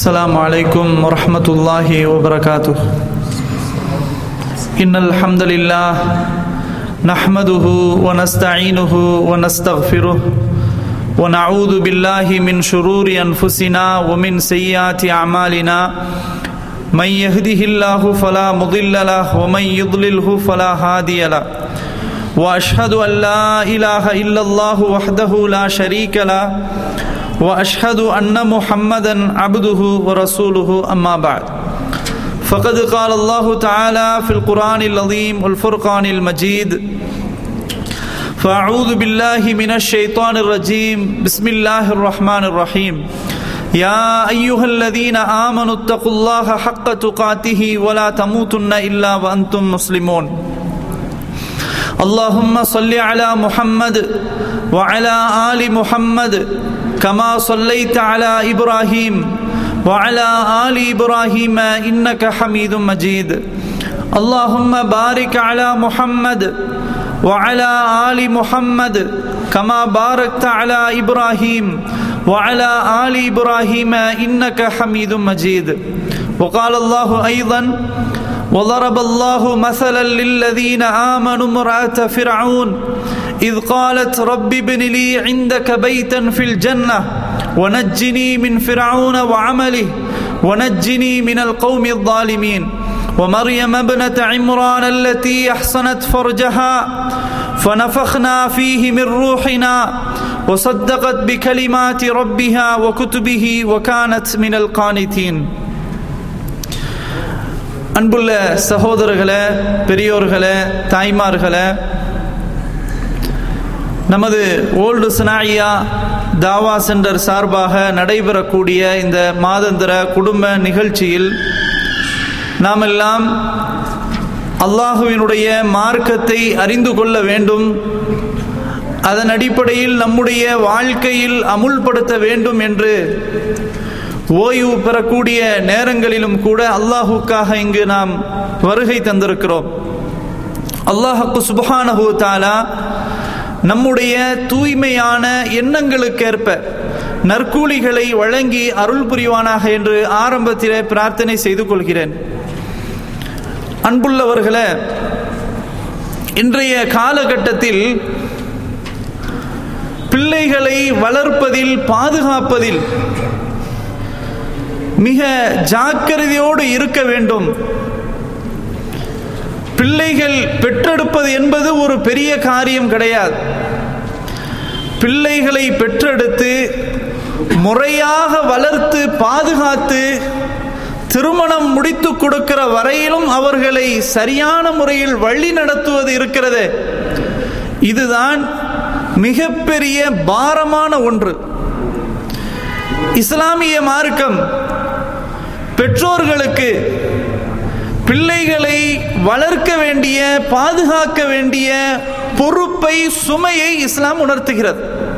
السلام عليكم ورحمة الله وبركاته إن الحمد لله نحمده ونستعينه ونستغفره ونعوذ بالله من شرور أنفسنا ومن سيئات أعمالنا من يهده الله فلا مضل له ومن يضلله فلا هادي له واشهد ان لا اله الا الله وحده لا شريك له واشهد ان محمدا عبده ورسوله اما بعد فقد قال الله تعالى في القران العظيم والفرقان المجيد فاعوذ بالله من الشيطان الرجيم بسم الله الرحمن الرحيم يا ايها الذين امنوا اتقوا الله حق تقاته ولا تموتن الا وانتم مسلمون اللهم صل على محمد وعلى ال محمد كما صليت على ابراهيم وعلى ال ابراهيم انك حميد مجيد اللهم بارك على محمد وعلى ال محمد كما باركت على ابراهيم وعلى ال ابراهيم انك حميد مجيد وقال الله ايضا وضرب الله مثلا للذين آمنوا امرأة فرعون إذ قالت رب ابن لي عندك بيتا في الجنة ونجني من فرعون وعمله ونجني من القوم الظالمين ومريم ابنة عمران التي أحصنت فرجها فنفخنا فيه من روحنا وصدقت بكلمات ربها وكتبه وكانت من القانتين அன்புள்ள சகோதரர்களே பெரியோர்களே தாய்மார்களே நமது ஓல்டு சனாயியா தாவா சென்டர் சார்பாக நடைபெறக்கூடிய இந்த மாதந்திர குடும்ப நிகழ்ச்சியில் நாம் எல்லாம் அல்லாஹுவினுடைய மார்க்கத்தை அறிந்து கொள்ள வேண்டும் அதன் அடிப்படையில் நம்முடைய வாழ்க்கையில் அமுல்படுத்த வேண்டும் என்று ஓய்வு பெறக்கூடிய நேரங்களிலும் கூட அல்லாஹுக்காக இங்கு நாம் வருகை தந்திருக்கிறோம் அல்லாஹுக்கு சுபஹானஹூ தாலா நம்முடைய தூய்மையான எண்ணங்களுக்கேற்ப நற்கூலிகளை வழங்கி அருள் புரிவானாக என்று ஆரம்பத்திலே பிரார்த்தனை செய்து கொள்கிறேன் அன்புள்ளவர்களே இன்றைய காலகட்டத்தில் பிள்ளைகளை வளர்ப்பதில் பாதுகாப்பதில் மிக ஜாக்கிரதையோடு இருக்க வேண்டும் பிள்ளைகள் பெற்றெடுப்பது என்பது ஒரு பெரிய காரியம் கிடையாது பிள்ளைகளை பெற்றெடுத்து முறையாக வளர்த்து பாதுகாத்து திருமணம் முடித்து கொடுக்கிற வரையிலும் அவர்களை சரியான முறையில் வழி நடத்துவது இருக்கிறது இதுதான் மிகப்பெரிய பாரமான ஒன்று இஸ்லாமிய மார்க்கம் பெற்றோர்களுக்கு பிள்ளைகளை வளர்க்க வேண்டிய பாதுகாக்க வேண்டிய பொறுப்பை சுமையை இஸ்லாம் உணர்த்துகிறது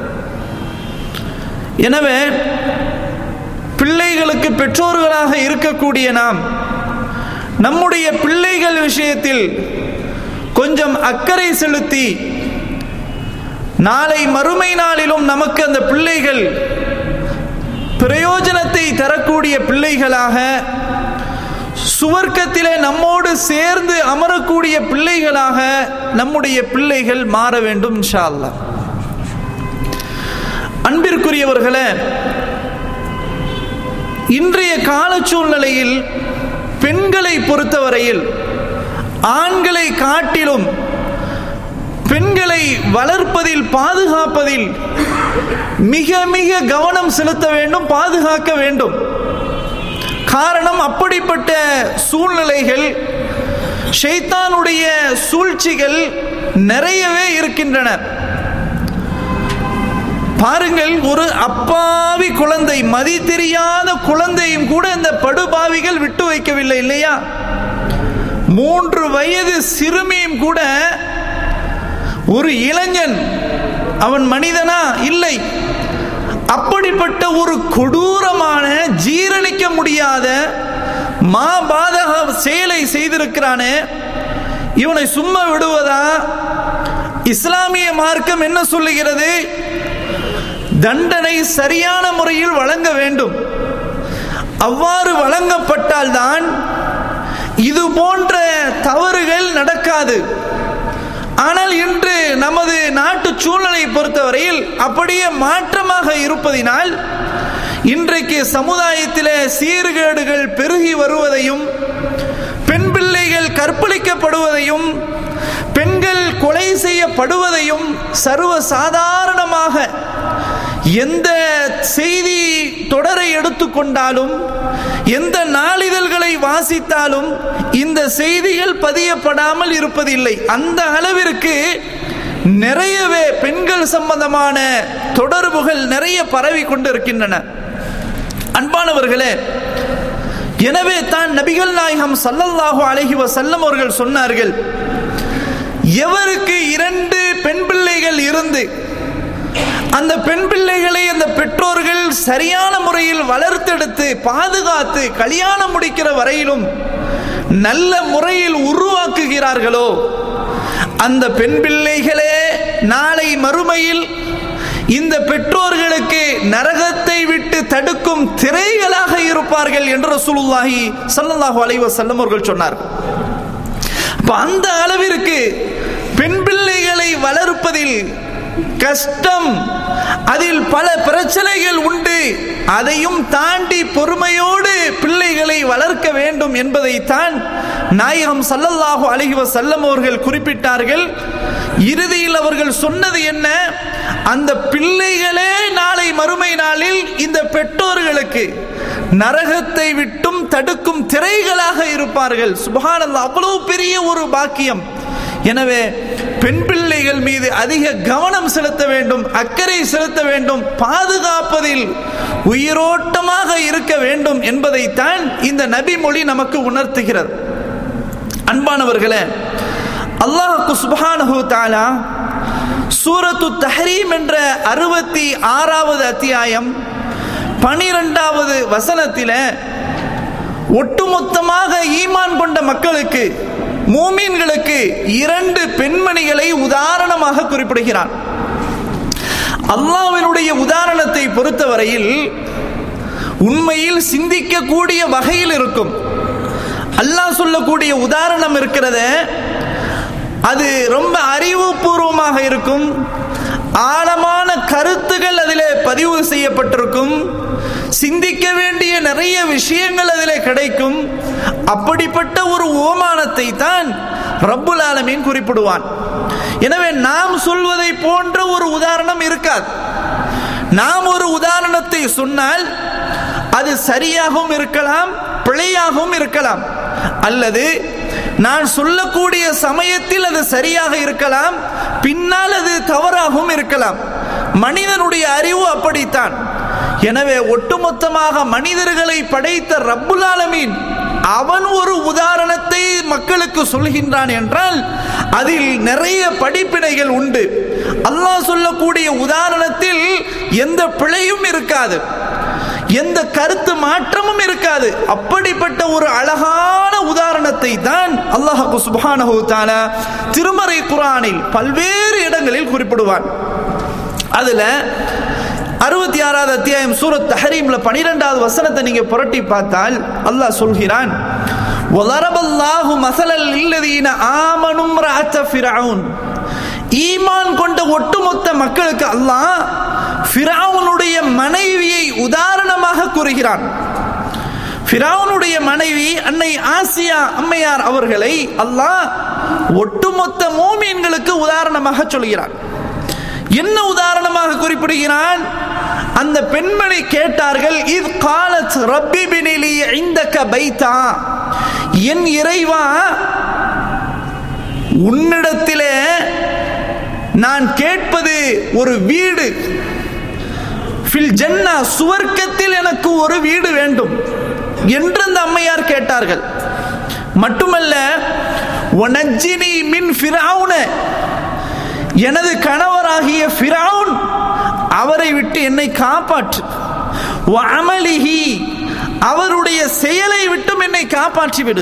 எனவே பிள்ளைகளுக்கு பெற்றோர்களாக இருக்கக்கூடிய நாம் நம்முடைய பிள்ளைகள் விஷயத்தில் கொஞ்சம் அக்கறை செலுத்தி நாளை மறுமை நாளிலும் நமக்கு அந்த பிள்ளைகள் பிரயோஜனத்தை தரக்கூடிய பிள்ளைகளாக சுவர்க்கத்திலே நம்மோடு சேர்ந்து அமரக்கூடிய பிள்ளைகளாக நம்முடைய பிள்ளைகள் மாற வேண்டும் இன்ஷா அல்லா அன்பிற்குரியவர்களே இன்றைய கால சூழ்நிலையில் பெண்களை பொறுத்தவரையில் ஆண்களை காட்டிலும் பெண்களை வளர்ப்பதில் பாதுகாப்பதில் மிக மிக கவனம் செலுத்த வேண்டும் பாதுகாக்க வேண்டும் காரணம் அப்படிப்பட்ட சூழ்நிலைகள் ஷைத்தானுடைய சூழ்ச்சிகள் நிறையவே இருக்கின்றன பாருங்கள் ஒரு அப்பாவி குழந்தை மதி தெரியாத குழந்தையும் கூட இந்த படுபாவிகள் விட்டு வைக்கவில்லை இல்லையா மூன்று வயது சிறுமியும் கூட ஒரு இளைஞன் அவன் மனிதனா இல்லை அப்படிப்பட்ட ஒரு கொடூரமான ஜீரணிக்க முடியாத மாபாதக செயலை செய்திருக்கிறானே இவனை சும்மா விடுவதா இஸ்லாமிய மார்க்கம் என்ன சொல்லுகிறது தண்டனை சரியான முறையில் வழங்க வேண்டும் அவ்வாறு வழங்கப்பட்டால்தான் இது போன்ற தவறுகள் நடக்காது ஆனால் இன்று நமது நாட்டு சூழ்நிலை பொறுத்தவரையில் அப்படியே மாற்றமாக இருப்பதினால் இன்றைக்கு சமுதாயத்தில் சீர்கேடுகள் பெருகி வருவதையும் பெண் பிள்ளைகள் கற்பழிக்கப்படுவதையும் பெண்கள் கொலை செய்யப்படுவதையும் சர்வ சாதாரணமாக எந்த செய்தி தொடரை எடுத்துக்கொண்டாலும் எந்த நாளிதழ்களை வாசித்தாலும் இந்த செய்திகள் பதியப்படாமல் இருப்பதில்லை அந்த அளவிற்கு நிறையவே பெண்கள் சம்பந்தமான தொடர்புகள் நிறைய பரவி கொண்டிருக்கின்றன அன்பானவர்களே எனவே தான் நபிகள் நாயகம் சல்லல்லாஹு அலஹி வசல்லம் அவர்கள் சொன்னார்கள் எவருக்கு இரண்டு பெண் பிள்ளைகள் இருந்து அந்த பெண் பிள்ளைகளை அந்த பெற்றோர்கள் சரியான முறையில் வளர்த்தெடுத்து பாதுகாத்து கல்யாணம் முடிக்கிற வரையிலும் நல்ல முறையில் உருவாக்குகிறார்களோ அந்த பெண் பிள்ளைகளே நாளை மறுமையில் இந்த பெற்றோர்களுக்கு நரகத்தை விட்டு தடுக்கும் திரைகளாக இருப்பார்கள் என்று ரசூலுல்லாஹி சல்லல்லாஹு அலைஹி வஸல்லம் அவர்கள் சொன்னார் அந்த அளவிற்கு பெண் பிள்ளைகளை வளர்ப்பதில் கஷ்டம் அதில் பல பிரச்சனைகள் உண்டு அதையும் தாண்டி பொறுமையோடு பிள்ளைகளை வளர்க்க வேண்டும் என்பதைத்தான் நாயகம் சல்லல்லாஹு அலைஹி வஸல்லம் அவர்கள் குறிப்பிட்டார்கள் இறுதியில் அவர்கள் சொன்னது என்ன அந்த பிள்ளைகளே நாளை மறுமை நாளில் இந்த பெற்றோர்களுக்கு நரகத்தை விட்டும் தடுக்கும் திரைகளாக இருப்பார்கள் சுபஹானல்லா அவ்வளவு பெரிய ஒரு பாக்கியம் எனவே பெண் பிள்ளைகள் மீது அதிக கவனம் செலுத்த வேண்டும் அக்கறை செலுத்த வேண்டும் பாதுகாப்பதில் உயிரோட்டமாக இருக்க வேண்டும் என்பதைத்தான் இந்த நபி மொழி நமக்கு உணர்த்துகிறது அன்பானவர்களே அல்லாஹு சுபானஹு தாலா சூரத்து தஹரீம் என்ற அறுபத்தி ஆறாவது அத்தியாயம் பனிரெண்டாவது வசனத்தில ஒட்டுமொத்தமாக ஈமான் கொண்ட மக்களுக்கு மூமீன்களுக்கு இரண்டு பெண்மணிகளை உதாரணமாக குறிப்பிடுகிறான் அல்லாவினுடைய உதாரணத்தை பொறுத்தவரையில் உண்மையில் சிந்திக்கக்கூடிய வகையில் இருக்கும் அல்லாஹ் சொல்லக்கூடிய உதாரணம் இருக்கிறத அது ரொம்ப அறிவுபூர்வமாக இருக்கும் ஆழமான கருத்துகள் அதில் பதிவு செய்யப்பட்டிருக்கும் சிந்திக்க வேண்டிய நிறைய விஷயங்கள் அதில் கிடைக்கும் அப்படிப்பட்ட ஒரு ஓமானத்தை தான் ரப்புல் ஆலமீன் குறிப்பிடுவான் எனவே நாம் சொல்வதை போன்ற ஒரு உதாரணம் இருக்காது நாம் ஒரு உதாரணத்தை சொன்னால் அது சரியாகவும் இருக்கலாம் பிழையாகவும் இருக்கலாம் அல்லது நான் சொல்லக்கூடிய சமயத்தில் அது சரியாக இருக்கலாம் பின்னால் அது தவறாகவும் இருக்கலாம் மனிதனுடைய அறிவு அப்படித்தான் எனவே ஒட்டுமொத்தமாக மனிதர்களை படைத்த ரப்புல் ஆலமீன் அவன் ஒரு உதாரணத்தை மக்களுக்கு சொல்கின்றான் என்றால் அதில் நிறைய படிப்பினைகள் உண்டு அல்லாஹ் சொல்லக்கூடிய உதாரணத்தில் எந்த பிழையும் இருக்காது எந்த கருத்து மாற்றமும் இருக்காது அப்படிப்பட்ட ஒரு அழகான உதாரணத்தை தான் அல்லாஹு சுபானஹு தாலா திருமறை குரானில் பல்வேறு இடங்களில் குறிப்பிடுவான் அதுல அறுபத்தி ஆறாவது அத்தியாயம் சூரத் தஹரீம்ல பனிரெண்டாவது வசனத்தை நீங்க புரட்டி பார்த்தால் அல்லாஹ் சொல்கிறான் وَضَرَبَ اللَّهُ مَثَلًا لِلَّذِينَ آمَنُوا امْرَأَةَ فِرْعَوْنَ ஈமான் கொண்ட ஒட்டுமொத்த மக்களுக்கு அல்லாஹ் ஃபிரௌனுடைய மனைவியை உதாரணமாக கூறுகிறான் ஃபிரௌனுடைய மனைவி அன்னை ஆசியா அம்மையார் அவர்களை அல்லாஹ் ஒட்டுமொத்த மூமீன்களுக்கு உதாரணமாக சொல்கிறான் என்ன உதாரணமாக குறிப்பிடுகிறான் அந்த பெண்மணி கேட்டார்கள் இது காலத் ரப்பி பினிலி இந்தக்க பைத்தா என் இறைவா உன்னிடத்திலே நான் கேட்பது ஒரு வீடு ஃபில் ஜன்னா சுவர்க்கத்தில் எனக்கு ஒரு வீடு வேண்டும் என்று அந்த அம்மையார் கேட்டார்கள் மட்டுமல்ல ஒனஜினி மின் ஃபிரௌன எனது கணவராகிய ஃபிரௌன் அவரை விட்டு என்னை காப்பாற்று அமலிஹி அவருடைய செயலை விட்டும் என்னை காப்பாற்றி விடு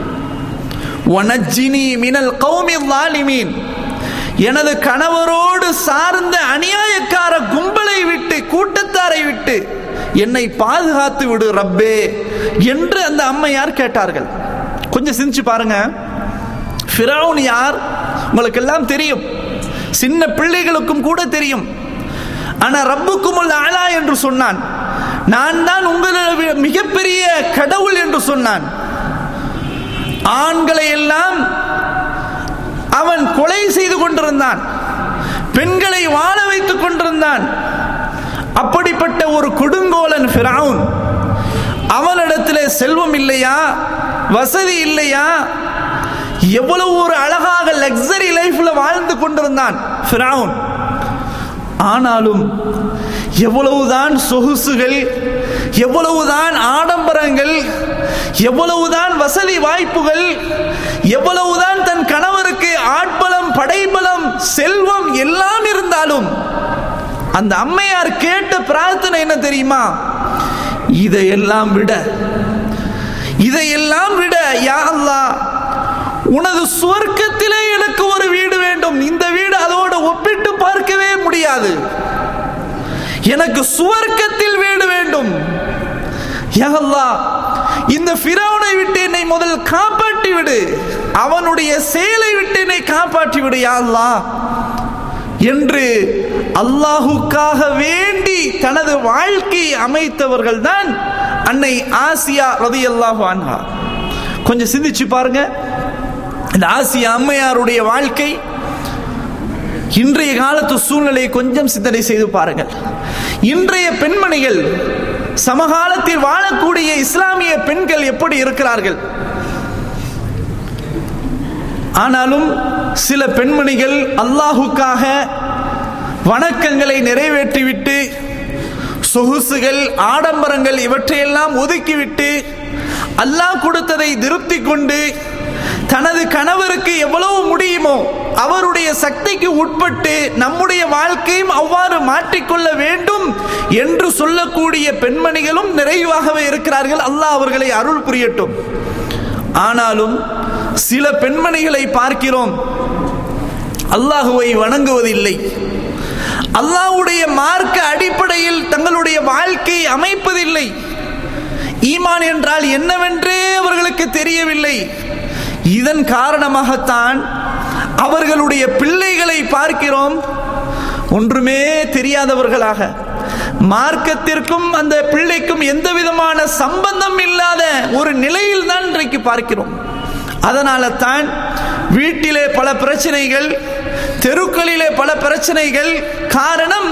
ஒனஜினி மினல் கௌமி லாலிமீன் எனது கணவரோடு சார்ந்த அநியாயக்கார கும்பலை விட்டு கூட்டத்தாரை விட்டு என்னை பாதுகாத்து விடு ரப்பே என்று அந்த அம்மையார் கேட்டார்கள் கொஞ்சம் சிந்திச்சு பாருங்க ஃபிரௌன் யார் உங்களுக்கு எல்லாம் தெரியும் சின்ன பிள்ளைகளுக்கும் கூட தெரியும் ஆனா ரப்புக்கும் ஆலா என்று சொன்னான் நான் தான் உங்களுடைய மிகப்பெரிய கடவுள் என்று சொன்னான் ஆண்களை எல்லாம் அவன் கொலை செய்து கொண்டிருந்தான் பெண்களை வாழ வைத்துக் கொண்டிருந்தான் அப்படிப்பட்ட ஒரு கொடுங்கோலன் ஃபிரௌன் அவனிடத்தில் செல்வம் இல்லையா வசதி இல்லையா எவ்வளவு ஒரு அழகாக லக்ஸரி லைஃப்ல வாழ்ந்து கொண்டிருந்தான் ஃபிரௌன் ஆனாலும் எவ்வளவுதான் சொகுசுகள் எவ்வளவுதான் ஆடம்பரங்கள் எவ்வளவுதான் வசதி வாய்ப்புகள் எவ்வளவுதான் தன் கணவருக்கு ஆட்பலம் படைபலம் செல்வம் எல்லாம் இருந்தாலும் அந்த அம்மையார் கேட்ட பிரார்த்தனை என்ன தெரியுமா இதையெல்லாம் விட இதையெல்லாம் விட யா அல்லாஹ் உனது சுவர்க்கத்திலே எனக்கு ஒரு வீடு வேண்டும் இந்த வீடு அதோடு ஒப்பிட்டு பார்க்கவே முடியாது எனக்கு சுவர்க்கத்தில் வீடு வேண்டும் யா அல்லாஹ் இந்த ஃபிரௌனை விட்டு என்னை முதல் காப்பாற்றி விடு அவனுடைய செயலை விட்டு என்னை காப்பாற்றி விடு யா அல்லாஹ் என்று அல்லாஹுக்காக வேண்டி தனது வாழ்க்கை அமைத்தவர்கள் தான் அன்னை ஆசியா ரதி அல்லாஹு அன்ஹா கொஞ்சம் சிந்திச்சு பாருங்க இந்த ஆசியா அம்மையாருடைய வாழ்க்கை இன்றைய காலத்து சூழ்நிலையை கொஞ்சம் சிந்தனை செய்து பாருங்கள் இன்றைய பெண்மணிகள் சமகாலத்தில் வாழக்கூடிய இஸ்லாமிய பெண்கள் எப்படி இருக்கிறார்கள் ஆனாலும் சில பெண்மணிகள் அல்லாஹுக்காக வணக்கங்களை நிறைவேற்றிவிட்டு சொகுசுகள் ஆடம்பரங்கள் இவற்றையெல்லாம் ஒதுக்கிவிட்டு அல்லாஹ் கொடுத்ததை திருப்தி கொண்டு தனது கணவருக்கு எவ்வளவு முடியுமோ அவருடைய சக்திக்கு உட்பட்டு நம்முடைய வாழ்க்கையும் அவ்வாறு மாற்றிக்கொள்ள வேண்டும் என்று சொல்லக்கூடிய பெண்மணிகளும் நிறைவாகவே இருக்கிறார்கள் அல்லாஹ் அவர்களை அருள் புரியட்டும் ஆனாலும் சில பெண்மணிகளை பார்க்கிறோம் அல்லாஹுவை வணங்குவதில்லை அல்லாஹ்வுடைய மார்க்க அடிப்படையில் தங்களுடைய வாழ்க்கை அமைப்பதில்லை ஈமான் என்றால் என்னவென்றே அவர்களுக்கு தெரியவில்லை இதன் காரணமாகத்தான் அவர்களுடைய பிள்ளைகளை பார்க்கிறோம் ஒன்றுமே தெரியாதவர்களாக மார்க்கத்திற்கும் அந்த பிள்ளைக்கும் எந்த விதமான சம்பந்தம் இல்லாத ஒரு நிலையில் தான் இன்றைக்கு பார்க்கிறோம் அதனால தான் வீட்டிலே பல பிரச்சனைகள் தெருக்களிலே பல பிரச்சனைகள் காரணம்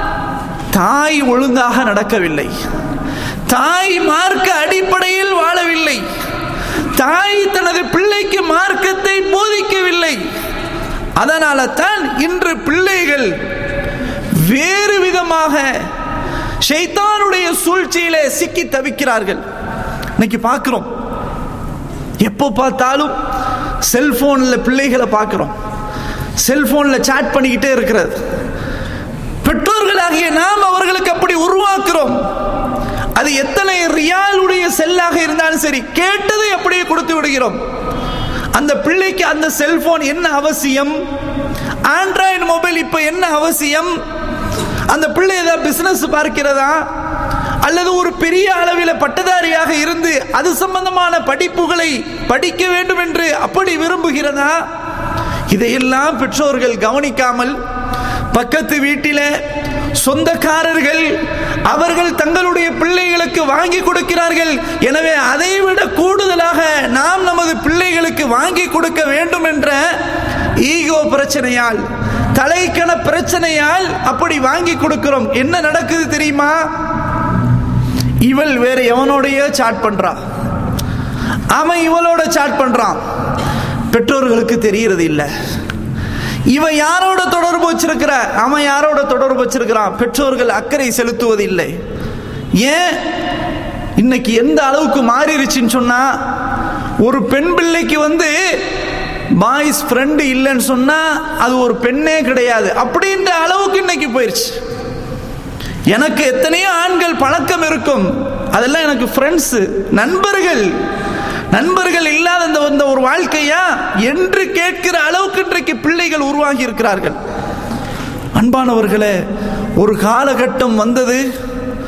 தாய் ஒழுங்காக நடக்கவில்லை தாய் மார்க்க அடிப்படையில் வாழவில்லை தாய் தனது பிள்ளைக்கு மார்க்கத்தை போதிக்கவில்லை அதனால தான் இன்று பிள்ளைகள் வேறு விதமாக ஷைத்தானுடைய சூழ்ச்சியிலே சிக்கி தவிக்கிறார்கள் இன்னைக்கு பார்க்கிறோம் எப்போ பார்த்தாலும் செல்போன்ல பிள்ளைகளை பார்க்கிறோம் செல்போன்ல சாட் பண்ணிக்கிட்டே இருக்கிறது பெற்றோர்களாகிய நாம் அவர்களுக்கு அப்படி உருவாக்குறோம் அது எத்தனை ரியாலுடைய செல்லாக இருந்தாலும் சரி கேட்டதை அப்படியே கொடுத்து விடுகிறோம் அந்த பிள்ளைக்கு அந்த செல்போன் என்ன அவசியம் ஆண்ட்ராய்டு மொபைல் இப்ப என்ன அவசியம் அந்த பிள்ளை ஏதாவது பிசினஸ் பார்க்கிறதா அல்லது ஒரு பெரிய அளவில் பட்டதாரியாக இருந்து அது சம்பந்தமான படிப்புகளை படிக்க வேண்டும் என்று அப்படி விரும்புகிறதா இதையெல்லாம் பெற்றோர்கள் கவனிக்காமல் பக்கத்து வீட்டில சொந்தக்காரர்கள் அவர்கள் தங்களுடைய பிள்ளைகளுக்கு வாங்கி கொடுக்கிறார்கள் எனவே அதை விட கூடுதலாக நாம் நமது பிள்ளைகளுக்கு வாங்கி கொடுக்க வேண்டும் என்ற ஈகோ பிரச்சனையால் தலைக்கண பிரச்சனையால் அப்படி வாங்கி கொடுக்கிறோம் என்ன நடக்குது தெரியுமா இவள் வேற எவனோடைய சாட் பண்றா அவன் இவளோட சாட் பண்றான் பெற்றோர்களுக்கு தெரியறது இல்லை இவன் யாரோட தொடர்பு வச்சிருக்கிற அவன் யாரோட தொடர்பு வச்சிருக்கிறான் பெற்றோர்கள் அக்கறை செலுத்துவது இல்லை ஏன் இன்னைக்கு எந்த அளவுக்கு மாறிடுச்சுன்னு சொன்னா ஒரு பெண் பிள்ளைக்கு வந்து பாய்ஸ் ஃப்ரெண்டு இல்லைன்னு சொன்னா அது ஒரு பெண்ணே கிடையாது அப்படின்ற அளவுக்கு இன்னைக்கு போயிருச்சு எனக்கு எத்தனையோ ஆண்கள் பழக்கம் இருக்கும் அதெல்லாம் எனக்கு ஃப்ரெண்ட்ஸ் நண்பர்கள் நண்பர்கள் இல்லாத இந்த வந்த ஒரு வாழ்க்கையா என்று கேட்கிற அளவுக்கு இன்றைக்கு பிள்ளைகள் உருவாகி இருக்கிறார்கள் அன்பானவர்களே ஒரு காலகட்டம் வந்தது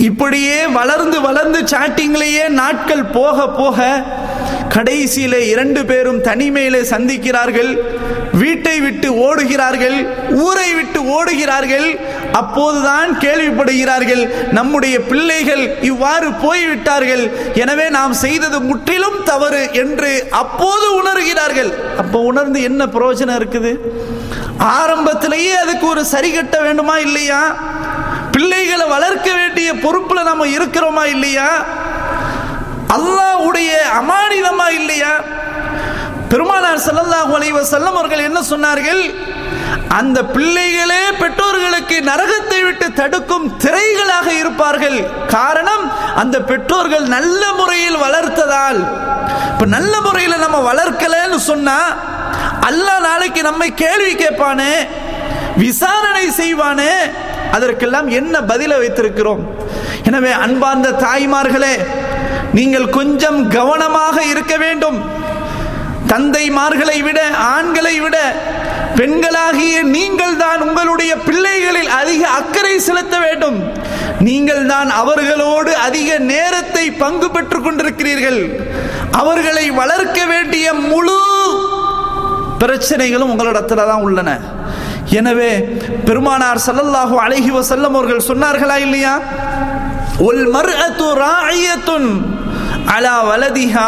இப்படியே வளர்ந்து வளர்ந்து சாட்டிங்லேயே நாட்கள் போக போக கடைசியிலே இரண்டு பேரும் தனிமையிலே சந்திக்கிறார்கள் வீட்டை விட்டு ஓடுகிறார்கள் ஊரை விட்டு ஓடுகிறார்கள் அப்போதுதான் கேள்விப்படுகிறார்கள் நம்முடைய பிள்ளைகள் இவ்வாறு போய்விட்டார்கள் எனவே நாம் செய்தது முற்றிலும் தவறு என்று அப்போது உணர்கிறார்கள் அப்போ உணர்ந்து என்ன பிரயோஜனம் இருக்குது ஆரம்பத்திலேயே அதுக்கு ஒரு சரி கட்ட வேண்டுமா இல்லையா பிள்ளைகளை வளர்க்க வேண்டிய பொறுப்புல நம்ம இருக்கிறோமா இல்லையா அல்லாஹ்வுடைய அமானிதமா இல்லையா பெருமானார் ஸல்லல்லாஹு அலைஹி வஸல்லம் அவர்கள் என்ன சொன்னார்கள் அந்த பிள்ளைகளே பெற்றோர்களுக்கு நரகத்தை விட்டு தடுக்கும் திரைகளாக இருப்பார்கள் காரணம் அந்த பெற்றோர்கள் நல்ல முறையில் வளர்த்ததால் இப்ப நல்ல முறையில் நம்ம வளர்க்கலன்னு சொன்னா அல்லாஹ் நாளைக்கு நம்மை கேள்வி கேட்பானே விசாரணை செய்வானே அதற்கெல்லாம் என்ன பதில வைத்திருக்கிறோம் எனவே அன்பார்ந்த தாய்மார்களே நீங்கள் கொஞ்சம் கவனமாக இருக்க வேண்டும் தந்தைமார்களை விட ஆண்களை விட பெண்களாகிய நீங்கள் தான் உங்களுடைய பிள்ளைகளில் அதிக அக்கறை செலுத்த வேண்டும் நீங்கள் தான் அவர்களோடு அதிக நேரத்தை பங்கு பெற்றுக் கொண்டிருக்கிறீர்கள் அவர்களை வளர்க்க வேண்டிய முழு பிரச்சனைகளும் உங்களிடத்துல தான் உள்ளன எனவே பெருமானார் ஸல்லல்லாஹு அலைஹி வஸல்லம் அவர்கள் சொன்னார்களா இல்லையா ஒல் மர்அத்து ராயியத்துன் அலா வலதிஹா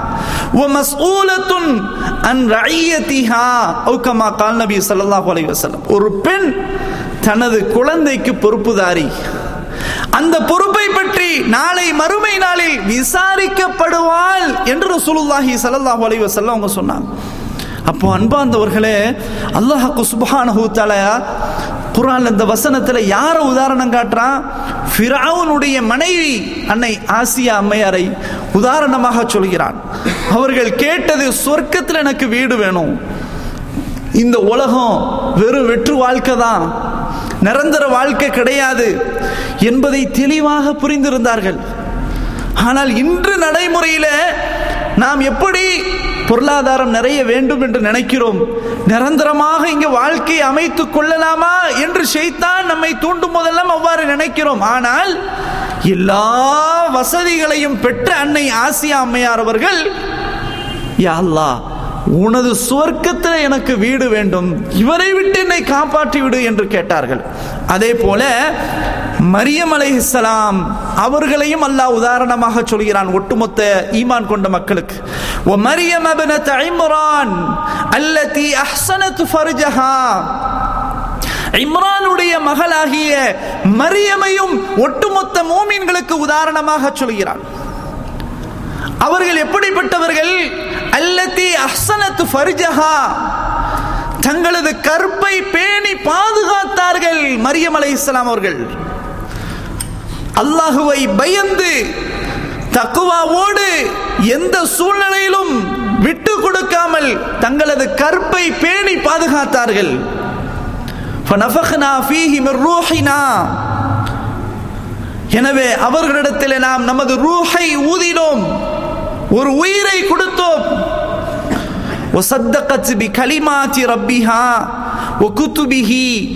ومسؤولة عن رعيتها أو كما قال நபி ஸல்லல்லாஹு அலைஹி வஸல்லம் ஒரு பெண் தனது குழந்தைக்கு பொறுப்புதாரி அந்த பொறுப்பை பற்றி நாளை மறுமை நாளில் விசாரிக்கப்படுவாள் என்று ரசூலுல்லாஹி ஸல்லல்லாஹு அலைஹி வஸல்லம் அவங்க சொன்னாங்க அப்போ அன்பார்ந்தவர்களே அல்லாஹ்க்கு சுப்ஹானஹு தஆலா குர்ஆன்ல இந்த வசனத்துல யார உதாரணம் காட்டுறான் ஃபிரௌனுடைய மனைவி அன்னை ஆசியா அம்மையாரை உதாரணமாக சொல்கிறான் அவர்கள் கேட்டது சொர்க்கத்தில் எனக்கு வீடு வேணும் இந்த உலகம் வெறும் வெற்று வாழ்க்கை தான் நிரந்தர வாழ்க்கை கிடையாது என்பதை தெளிவாக புரிந்திருந்தார்கள் ஆனால் இன்று நடைமுறையில நாம் எப்படி பொருளாதாரம் நிறைய வேண்டும் என்று நினைக்கிறோம் நிரந்தரமாக இங்க வாழ்க்கையை அமைத்துக் கொள்ளலாமா என்று செய்தான் நம்மை தூண்டும் போதெல்லாம் அவ்வாறு நினைக்கிறோம் ஆனால் எல்லா வசதிகளையும் பெற்ற அன்னை ஆசியா அம்மையார் அவர்கள் யா அல்லாஹ் உனது சுவர்க்கத்தில் எனக்கு வீடு வேண்டும் இவரை விட்டு என்னை காப்பாற்றி விடு என்று கேட்டார்கள் அதே போல மரியம் அலைஹிஸ்ஸலாம் அவர்களையும் அல்லாஹ் உதாரணமாக சொல்கிறான் ஒட்டுமொத்த ஈமான் கொண்ட மக்களுக்கு ஓ மரியம் அபனத் இம்ரான் அல்லதி அஹ்சனத் ஃபர்ஜஹா இம்ரானுடைய மகளாகிய மரியமையும் ஒட்டுமொத்த மூமின்களுக்கு உதாரணமாக சொல்கிறான் அவர்கள் எப்படிப்பட்டவர்கள் அல்லத்தி அஹ்சனத்து ஃபர்ஜஹா தங்களது கற்பை பேணி பாதுகாத்தார்கள் மரியம் அலை இஸ்லாம் அவர்கள் அல்லாஹுவை பயந்து தக்குவாவோடு எந்த சூழ்நிலையிலும் விட்டு கொடுக்காமல் தங்களது கற்பை பேணி பாதுகாத்தார்கள் فنفخنا فيه من روحنا எனவே அவர்களிடத்தில் நாம் நமது ரூஹை ஊதினோம் ஒரு உயிரை கொடுத்தோம் وصدقت بكلمات ربها وكتبه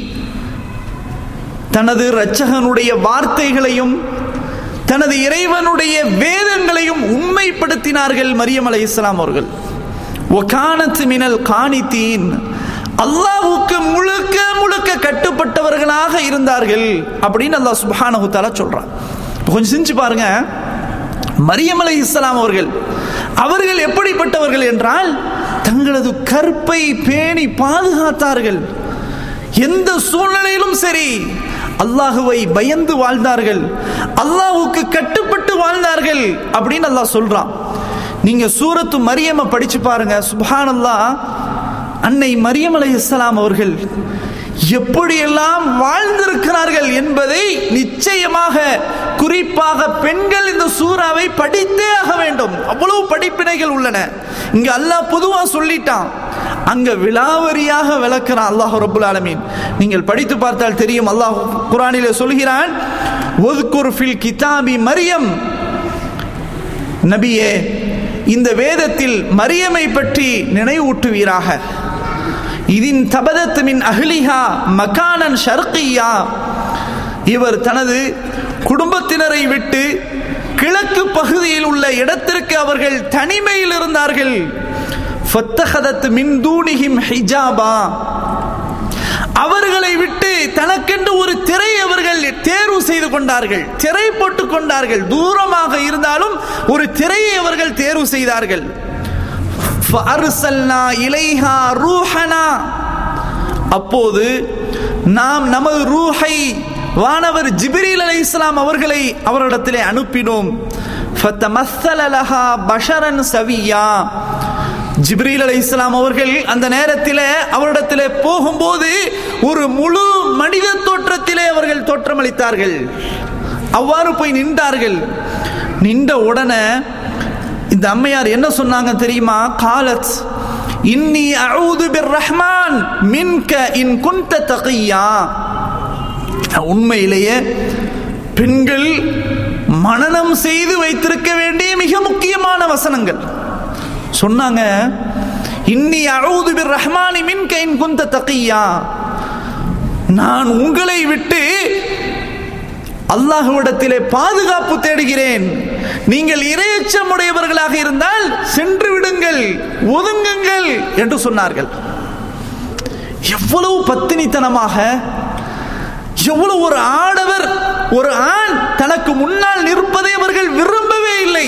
தனது இரட்சகனுடைய வார்த்தைகளையும் தனது இறைவனுடைய வேதங்களையும் உண்மைப்படுத்தினார்கள் மரியம் அலை இஸ்லாம் அவர்கள் ஒகானத் மினல் காணித்தீன் அல்லாஹுக்கு முழுக்க முழுக்க கட்டுப்பட்டவர்களாக இருந்தார்கள் அப்படின்னு அல்லாஹ் சுப்ஹானஹு தஆலா சொல்றான் கொஞ்சம் சிந்திச்சு பாருங்க மரியம் அலை இஸ்லாம் அவர்கள் அவர்கள் எப்படிப்பட்டவர்கள் என்றால் தங்களது கற்பை பேணி பாதுகாத்தார்கள் எந்த சூழ்நிலையிலும் சரி அல்லாஹுவை பயந்து வாழ்ந்தார்கள் அல்லாஹுக்கு கட்டுப்பட்டு வாழ்ந்தார்கள் அப்படின்னு அல்லாஹ் சொல்றான் நீங்க சூரத்து மரியம படிச்சு பாருங்க சுபஹானல்லாஹ் அன்னை மரியம் அலை இஸ்லாம் அவர்கள் எப்படியெல்லாம் வாழ்ந்திருக்கிறார்கள் என்பதை நிச்சயமாக குறிப்பாக பெண்கள் இந்த சூறாவை படித்தே ஆக வேண்டும் அவ்வளவு படிப்பினைகள் உள்ளன இங்க அல்லாஹ் பொதுவா சொல்லிட்டான் அங்க விலாவரியாக விளக்குறான் அல்லாஹ் ரபுல் ஆலமீன் நீங்கள் படித்து பார்த்தால் தெரியும் அல்லாஹ் குரானிலே சொல்கிறான் ஒதுக்குர் ஃபில் கிதாபி மரியம் நபியே இந்த வேதத்தில் மரியமை பற்றி நினைவூட்டுவீராக இதின் தபதத் மின் அஹ்லிஹா மகானன் ஷர்கியா இவர் தனது குடும்பத்தினரை விட்டு கிழக்கு பகுதியில் உள்ள இடத்திற்கு அவர்கள் தனிமையில் இருந்தார்கள் ஃபத்தஹதத் மின் தூணிஹிம் ஹிஜாபா அவர்களை விட்டு தனக்கென்று ஒரு திரை அவர்கள் தேர்வு செய்து கொண்டார்கள் திரை போட்டுக் கொண்டார்கள் தூரமாக இருந்தாலும் ஒரு திரையை அவர்கள் தேர்வு செய்தார்கள் فَأَرْسَلْنَا إِلَيْهَا رُوحَنَا அப்போது நாம் நமது ரூஹை வானவர் ஜிப்ரீல் அலை இஸ்லாம் அவர்களை அவரிடத்திலே அனுப்பினோம் فَتَمَثَّلَ لَهَا بَشَرًا سَوِيًّا ஜிப்ரீல் அலை இஸ்லாம் அவர்கள் அந்த நேரத்தில் அவரிடத்திலே போகும்போது ஒரு முழு மனித தோற்றத்திலே அவர்கள் தோற்றமளித்தார்கள் அவ்வாறு போய் நின்றார்கள் நின்ற உடனே இந்த அம்மையார் என்ன சொன்னாங்க தெரியுமா காலத் இன்னி அஊது பிர் ரஹ்மான் மின்க இன் குந்த தகியா உண்மையிலேயே பெண்கள் மனனம் செய்து வைத்திருக்க வேண்டிய மிக முக்கியமான வசனங்கள் சொன்னாங்க இன்னி அழுது பிர் ரஹ்மானி மின் கைன் குந்த தகியா நான் உங்களை விட்டு அல்லாஹுவிடத்திலே பாதுகாப்பு தேடுகிறேன் நீங்கள் இரையச்சமுடையவர்களாக இருந்தால் சென்று விடுங்கள் ஒதுங்குங்கள் என்று சொன்னார்கள் எவ்வளவு பத்தினித்தனமாக எவ்வளவு ஒரு ஆடவர் ஒரு ஆண் தனக்கு முன்னால் நிற்பதை அவர்கள் விரும்பவே இல்லை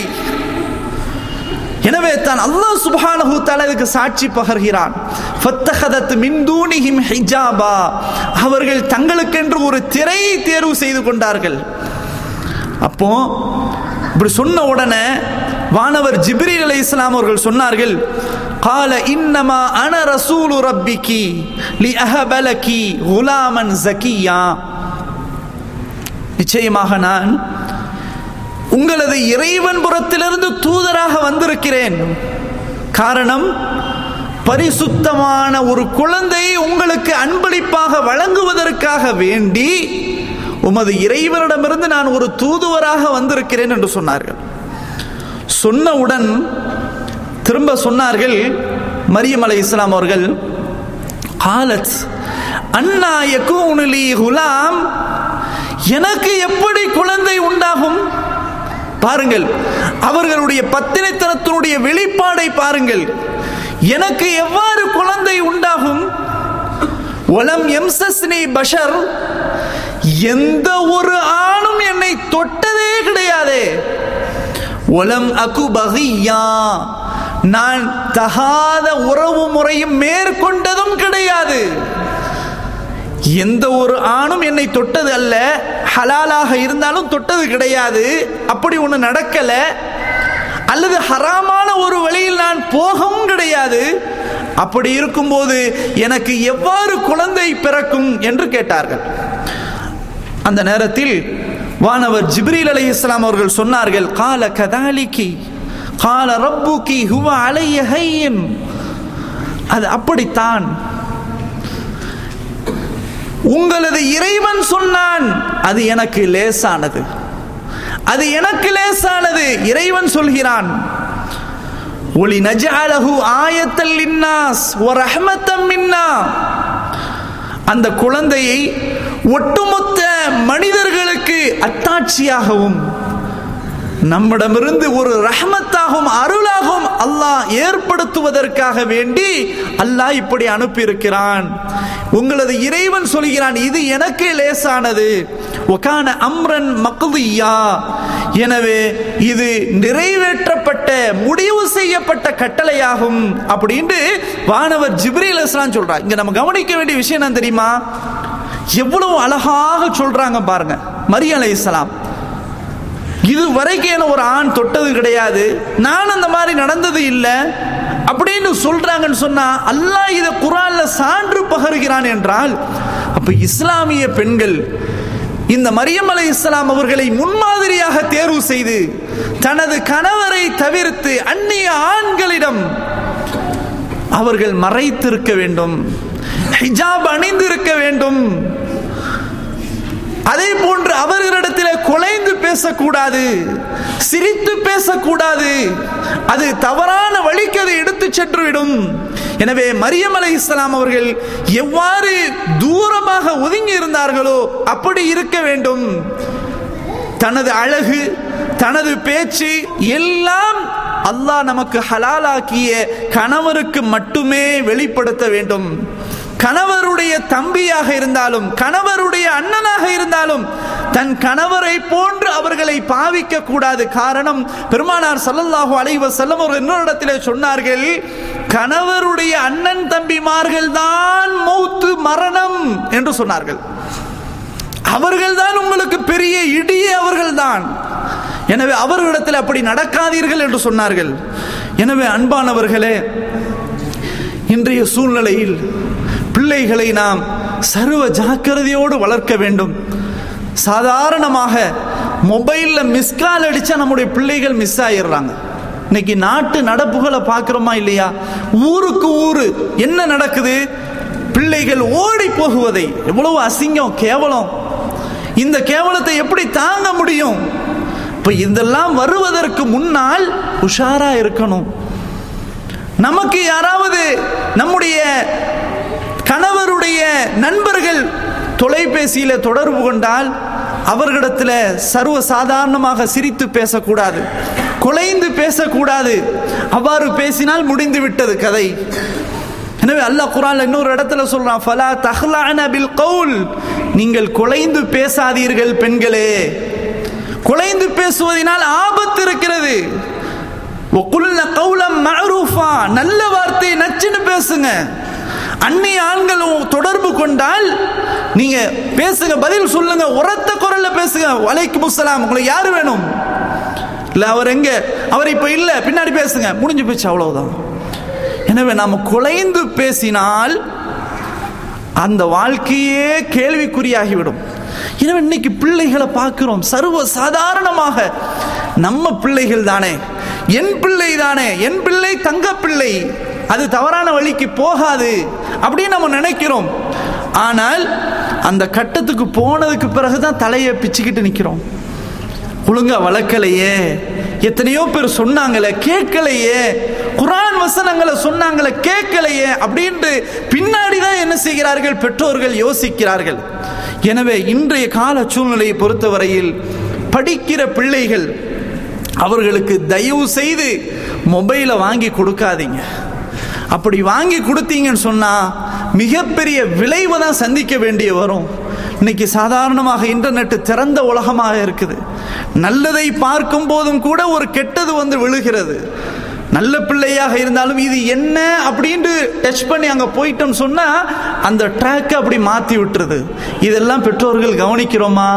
எனவே தான் அல்லாஹ் சுப்ஹானஹு தஆலா இதுக்கு சாட்சி பகர்கிறான் ஃபத்தஹதத் மின் தூனிஹிம் ஹிஜாபா அவர்கள் தங்களுக்கென்று ஒரு திரையை தேர்வு செய்து கொண்டார்கள் அப்போ இப்படி சொன்ன உடனே வானவர் ஜிப்ரீல் அலை இஸ்லாம் அவர்கள் சொன்னார்கள் قال انما انا رسول ربك لاهب لك غلاما زكيا நிச்சயமாக நான் உங்களது இறைவன் புறத்திலிருந்து தூதராக வந்திருக்கிறேன் காரணம் பரிசுத்தமான ஒரு குழந்தையை உங்களுக்கு அன்பளிப்பாக வழங்குவதற்காக வேண்டி உமது இறைவனிடமிருந்து நான் ஒரு தூதுவராக வந்திருக்கிறேன் என்று சொன்னார்கள் சொன்னவுடன் திரும்ப சொன்னார்கள் மரியம் அலை இஸ்லாம் அவர்கள் காலத் அண்ணா யகூனுலி குலாம் எனக்கு எப்படி குழந்தை உண்டாகும் பாருங்கள் அவர்களுடைய பத்தினைத்தனத்தினுடைய வெளிப்பாடை பாருங்கள் எனக்கு எவ்வாறு குழந்தை உண்டாகும் ஒலம் எம்சஸ்னி பஷர் எந்த ஒரு ஆணும் என்னை தொட்டதே கிடையாதே ஒலம் அகு பகியா நான் தகாத உறவு முறையும் மேற்கொண்டதும் கிடையாது எந்த ஒரு ஆணும் என்னை தொட்டது அல்ல ஹலாலாக இருந்தாலும் தொட்டது கிடையாது அப்படி ஒன்று நடக்கல அல்லது ஹராமான ஒரு வழியில் நான் போகவும் கிடையாது அப்படி இருக்கும்போது எனக்கு எவ்வாறு குழந்தை பிறக்கும் என்று கேட்டார்கள் அந்த நேரத்தில் வானவர் ஜிப்ரீல் அலை இஸ்லாம் அவர்கள் சொன்னார்கள் கால கதாலிக்கி கால ரப்புக்கி ஹுவ அலைய ஹையின் அது அப்படித்தான் உங்களது இறைவன் சொன்னான் அது எனக்கு லேசானது அது எனக்கு லேசானது இறைவன் சொல்கிறான் ஒளி நஜாலஹு ஆயத்தல் இன்னாஸ் ஒரு ரஹ்மத்தம் மின்னா அந்த குழந்தையை ஒட்டுமொத்த மனிதர்களுக்கு அத்தாட்சியாகவும் நம்மிடமிருந்து ஒரு ரஹமத்தாகவும் அருளாகவும் அல்லாஹ் ஏற்படுத்துவதற்காக வேண்டி அல்லாஹ் இப்படி அனுப்பியிருக்கிறான் உங்களது இறைவன் சொல்கிறான் இது எனக்கு லேசானது ஒகான அம்ரன் மக்தியா எனவே இது நிறைவேற்றப்பட்ட முடிவு செய்யப்பட்ட கட்டளையாகும் அப்படின்ட்டு வானவர் ஜிப்ரீல் இஸ்லாம் சொல்றார் இங்க நம்ம கவனிக்க வேண்டிய விஷயம் என்ன தெரியுமா எவ்வளவு அழகாக சொல்றாங்க பாருங்க மரியம் அலை இஸ்லாம் இது வரைக்கும் ஒரு ஆண் தொட்டது கிடையாது நான் அந்த மாதிரி நடந்தது இல்லை அப்படின்னு சொல்றாங்கன்னு சொன்னா அல்லாஹ் இதை குரான்ல சான்று பகருகிறான் என்றால் அப்ப இஸ்லாமிய பெண்கள் இந்த மரியம் அலை இஸ்லாம் அவர்களை முன்மாதிரியாக தேர்வு செய்து தனது கணவரை தவிர்த்து அந்நிய ஆண்களிடம் அவர்கள் மறைத்திருக்க வேண்டும் ஹிஜாப் அணிந்திருக்க வேண்டும் அதே போன்று அவர்களிடத்தில் குலைந்து பேசக்கூடாது சிரித்து பேசக்கூடாது அது தவறான வழிக்கு அதை எடுத்து சென்றுவிடும் எனவே மரியம் அலை இஸ்லாம் அவர்கள் எவ்வாறு தூரமாக ஒதுங்கி இருந்தார்களோ அப்படி இருக்க வேண்டும் தனது அழகு தனது பேச்சு எல்லாம் அல்லாஹ் நமக்கு ஹலாலாக்கிய கணவருக்கு மட்டுமே வெளிப்படுத்த வேண்டும் கணவருடைய தம்பியாக இருந்தாலும் கணவருடைய அண்ணனாக இருந்தாலும் தன் கணவரை போன்று அவர்களை பாவிக்க கூடாது காரணம் பெருமானார் சல்லல்லாஹு அலைஹி வஸல்லம் ஒரு இன்னொரு இடத்திலே சொன்னார்கள் கணவருடைய அண்ணன் தம்பிமார்கள் தான் மௌத்து மரணம் என்று சொன்னார்கள் அவர்கள்தான் உங்களுக்கு பெரிய இடியே அவர்கள்தான் எனவே அவர்களிடத்தில் அப்படி நடக்காதீர்கள் என்று சொன்னார்கள் எனவே அன்பானவர்களே இன்றைய சூழ்நிலையில் பிள்ளைகளை நாம் சர்வ ஜாக்கிரதையோடு வளர்க்க வேண்டும் சாதாரணமாக மொபைலில் மிஸ்கால் அடிச்சா நம்முடைய பிள்ளைகள் மிஸ் ஆயிடுறாங்க இன்னைக்கு நாட்டு நடப்புகளை பார்க்குறோமா இல்லையா ஊருக்கு ஊரு என்ன நடக்குது பிள்ளைகள் ஓடி போகுவதை எவ்வளவு அசிங்கம் கேவலம் இந்த கேவலத்தை எப்படி தாங்க முடியும் இப்ப இதெல்லாம் வருவதற்கு முன்னால் உஷாரா இருக்கணும் நமக்கு யாராவது நம்முடைய கணவருடைய நண்பர்கள் தொலைபேசியில தொடர்பு கொண்டால் அவர்களிடத்தில் சர்வ சாதாரணமாக சிரித்து பேசக்கூடாது குலைந்து பேசக்கூடாது அவ்வாறு பேசினால் முடிந்து விட்டது கதை எனவே அல்லாஹ் குரான்ல இன்னொரு இடத்துல சொல்றான் ஃபலா தஹ்லான பில் கவுல் நீங்கள் குலைந்து பேசாதீர்கள் பெண்களே குலைந்து பேசுவதனால் ஆபத்து இருக்கிறது ஒக்குல்ல கவுலம் மஅரூஃபா நல்ல வார்த்தை நச்சுன்னு பேசுங்க அந்நிய ஆண்களும் தொடர்பு கொண்டால் நீங்க பேசுங்க பதில் சொல்லுங்க உரத்த குரல்ல பேசுங்க வலைக்கு முஸ்லாம் உங்களுக்கு யாரு வேணும் இல்ல அவர் எங்க அவர் இப்ப இல்ல பின்னாடி பேசுங்க முடிஞ்சு போச்சு அவ்வளவுதான் எனவே நாம குலைந்து பேசினால் அந்த வாழ்க்கையே கேள்விக்குறியாகிவிடும் எனவே இன்னைக்கு பிள்ளைகளை பார்க்கிறோம் சர்வ சாதாரணமாக நம்ம பிள்ளைகள் தானே என் பிள்ளை தானே என் பிள்ளை தங்க பிள்ளை அது தவறான வழிக்கு போகாது அப்படின்னு நம்ம நினைக்கிறோம் ஆனால் அந்த கட்டத்துக்கு போனதுக்கு பிறகுதான் தலையை பிச்சுக்கிட்டு நிற்கிறோம் ஒழுங்கா வளர்க்கலையே எத்தனையோ பேர் சொன்னாங்களே கேட்கலையே குரான் வசனங்களை சொன்னாங்களே கேட்கலையே அப்படின்ட்டு பின்னாடி தான் என்ன செய்கிறார்கள் பெற்றோர்கள் யோசிக்கிறார்கள் எனவே இன்றைய கால சூழ்நிலையை பொறுத்தவரையில் படிக்கிற பிள்ளைகள் அவர்களுக்கு தயவு செய்து மொபைலை வாங்கி கொடுக்காதீங்க அப்படி வாங்கி கொடுத்தீங்கன்னு சொன்னா மிகப்பெரிய விளைவை தான் சந்திக்க வேண்டிய வரும் இன்னைக்கு சாதாரணமாக இன்டர்நெட் திறந்த உலகமாக இருக்குது நல்லதை பார்க்கும் போதும் கூட ஒரு கெட்டது வந்து விழுகிறது நல்ல பிள்ளையாக இருந்தாலும் இது என்ன அப்படின்ட்டு டச் பண்ணி அங்கே போயிட்டோம்னு சொன்னா அந்த ட்ராக்கை அப்படி மாற்றி விட்டுருது இதெல்லாம் பெற்றோர்கள் கவனிக்கிறோமா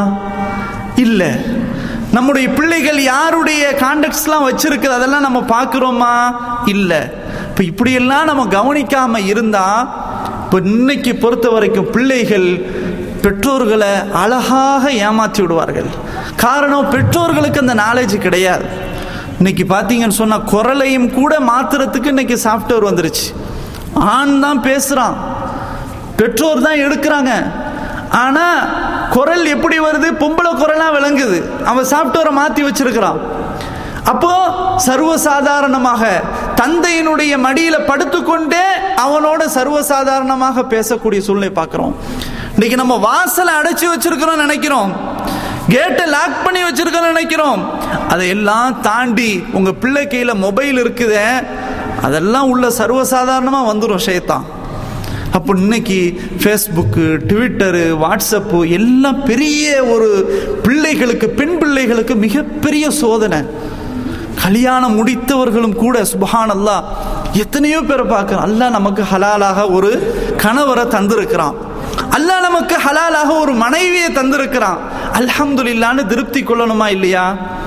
இல்லை நம்முடைய பிள்ளைகள் யாருடைய கான்டாக்ட்ஸ்லாம் வச்சிருக்குது அதெல்லாம் நம்ம பார்க்குறோமா இல்லை இப்போ இப்படியெல்லாம் நம்ம கவனிக்காம இருந்தா இப்போ இன்னைக்கு பொறுத்த வரைக்கும் பிள்ளைகள் பெற்றோர்களை அழகாக ஏமாற்றி விடுவார்கள் காரணம் பெற்றோர்களுக்கு அந்த நாலேஜ் கிடையாது இன்னைக்கு பார்த்தீங்கன்னு சொன்னால் குரலையும் கூட மாத்துறதுக்கு இன்னைக்கு சாஃப்ட்வேர் வந்துருச்சு ஆண் தான் பேசுகிறான் பெற்றோர் தான் எடுக்கிறாங்க ஆனால் குரல் எப்படி வருது பொம்பளை குரலாக விளங்குது அவன் சாஃப்ட்வேரை மாற்றி வச்சிருக்கிறான் அப்போ சர்வசாதாரணமாக தந்தையினுடைய மடியில படுத்துக்கொண்டே அவனோட சர்வசாதாரணமாக பேசக்கூடிய சூழ்நிலை பார்க்கிறோம் இன்னைக்கு நம்ம வாசலை அடைச்சி வச்சிருக்கிறோம் நினைக்கிறோம் கேட்டை லாக் பண்ணி வச்சிருக்கிறோம் நினைக்கிறோம் அதையெல்லாம் தாண்டி உங்க பிள்ளை கையில மொபைல் இருக்குதே அதெல்லாம் உள்ள சர்வசாதாரணமா வந்துடும் ஷேத்தான் அப்போ இன்னைக்கு ஃபேஸ்புக்கு ட்விட்டரு வாட்ஸ்அப்பு எல்லாம் பெரிய ஒரு பிள்ளைகளுக்கு பெண் பிள்ளைகளுக்கு மிகப்பெரிய சோதனை கல்யாணம் முடித்தவர்களும் கூட சுபஹான் அல்லா எத்தனையோ பேரை பார்க்கிறோம் அல்லாஹ் நமக்கு ஹலாலாக ஒரு கணவரை தந்திருக்கிறான் அல்லாஹ் நமக்கு ஹலாலாக ஒரு மனைவியை தந்திருக்கிறான் அல்ஹம்துலில்லான்னு திருப்தி கொள்ளணுமா இல்லையா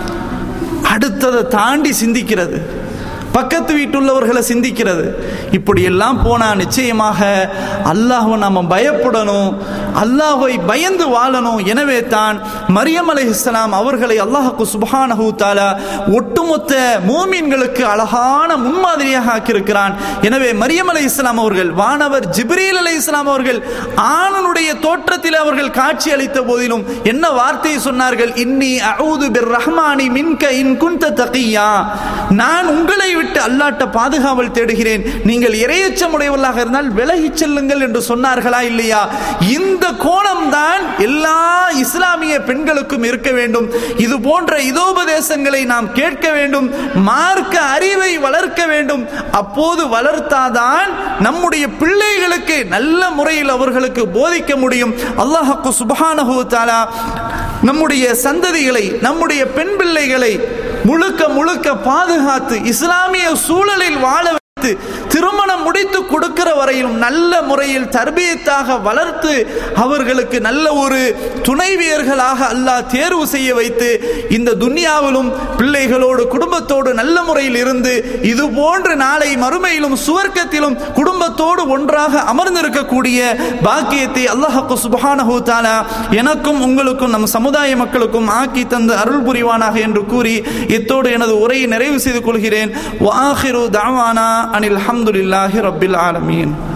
அடுத்ததை தாண்டி சிந்திக்கிறது பக்கத்து வீட்டுள்ளவர்களை சிந்திக்கிறது இப்படி எல்லாம் போனா நிச்சயமாக அல்லாஹ்வை நாம பயப்படணும் அல்லாஹ்வை பயந்து வாழணும் எனவே தான் மரியம் அலை இஸ்லாம் அவர்களை அல்லாஹுக்கு சுபஹானஹு தாலா ஒட்டுமொத்த மோமீன்களுக்கு அழகான முன்மாதிரியாக ஆக்கியிருக்கிறான் எனவே மரியம் அலை இஸ்லாம் அவர்கள் வானவர் ஜிப்ரீல் அலை இஸ்லாம் அவர்கள் ஆணனுடைய தோற்றத்தில் அவர்கள் காட்சி அளித்த போதிலும் என்ன வார்த்தையை சொன்னார்கள் இன்னி அவுது பிர் ரஹ்மானி மின்க இன் குந்த தகியா நான் உங்களை விட்டு அல்லாட்ட பாதுகாவல் தேடுகிறேன் நீங்கள் இரையச்சமுடையவர்களாக இருந்தால் விலகிச் செல்லுங்கள் என்று சொன்னார்களா இல்லையா இந்த கோணம்தான் எல்லா இஸ்லாமிய பெண்களுக்கும் இருக்க வேண்டும் இது போன்ற இதோபதேசங்களை நாம் கேட்க வேண்டும் மார்க்க அறிவை வளர்க்க வேண்டும் அப்போது வளர்த்தாதான் நம்முடைய பிள்ளைகளுக்கு நல்ல முறையில் அவர்களுக்கு போதிக்க முடியும் அல்லாஹு சுபஹானஹு தஆலா நம்முடைய சந்ததிகளை நம்முடைய பெண் பிள்ளைகளை முழுக்க முழுக்க பாதுகாத்து இஸ்லாமிய சூழலில் வாழ வைத்து திருமணம் முடித்து கொடுக்கிற வரையிலும் நல்ல முறையில் தர்பியத்தாக வளர்த்து அவர்களுக்கு நல்ல ஒரு துணைவியர்களாக அல்லாஹ் தேர்வு செய்ய வைத்து இந்த துன்யாவிலும் பிள்ளைகளோடு குடும்பத்தோடு நல்ல முறையில் இருந்து இது போன்று நாளை மறுமையிலும் சுவர்க்கத்திலும் குடும்பத்தோடு ஒன்றாக அமர்ந்திருக்கக்கூடிய பாக்கியத்தை அல்லாஹு சுபஹானஹு தஆலா எனக்கும் உங்களுக்கும் நம் சமுதாய மக்களுக்கும் ஆக்கி தந்து அருள் புரிவானாக என்று கூறி இத்தோடு எனது உரையை நிறைவு செய்து கொள்கிறேன் வாஹிரு தாவானா அனில் அல்ஹம்துலில்லாஹி ரப்பில் ஆலமீன்